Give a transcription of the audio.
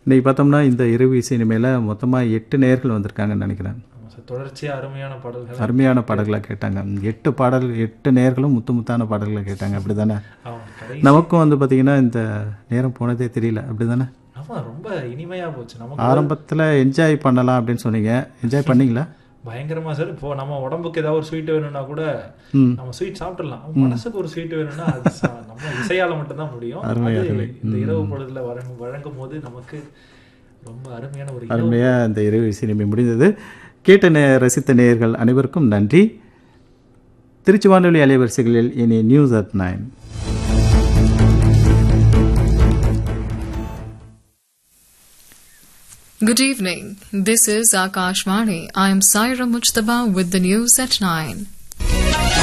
இன்னைக்கு பார்த்தோம்னா இந்த இரவு இசை இனிமேல மொத்தமாக எட்டு நேர்கள் வந்திருக்காங்கன்னு நினைக்கிறேன் ஆமா சார் தொடர்ச்சியாக அருமையான பாடல்கள் அருமையான பாடல்களை கேட்டாங்க எட்டு பாடல் எட்டு நேர்களும் முத்து முத்தான பாடல்களை கேட்டாங்க அப்படி தானே ஆமாம் கடை நமக்கும் வந்து பார்த்தீங்கன்னா இந்த நேரம் போனதே தெரியல அப்படி தானே ஆமாம் ரொம்ப இனிமையாக போச்சு நமக்கு ஆரம்பத்தில் என்ஜாய் பண்ணலாம் அப்படின்னு சொன்னீங்க என்ஜாய் பண்ணீங்களா பயங்கரமா சார் இப்போ நம்ம உடம்புக்கு ஏதாவது ஒரு ஸ்வீட் வேணும்னா கூட ம் நம்ம ஸ்வீட் சாப்பிடலாம் மனசுக்கு ஒரு ஸ்வீட் வேணும்னா அது சா- நம்ம இசையால மட்டும்தான் முடியும் அருமை, அது அருமை. இந்த இரவு பொழுதுல வழங்கும் வழங்கும் போது நமக்கு ரொம்ப அருமையான ஒரு இரவு. அருமையாக இந்த இரவு சினிமை முடிந்தது கேட்ட நே ரசித்த நேயர்கள் அனைவருக்கும் நன்றி திருச்சி வானொலி அலைவரிசைகளில் இனி news at nine Good evening. This is Akashvani. I am Saira Mujtaba with the news at 9.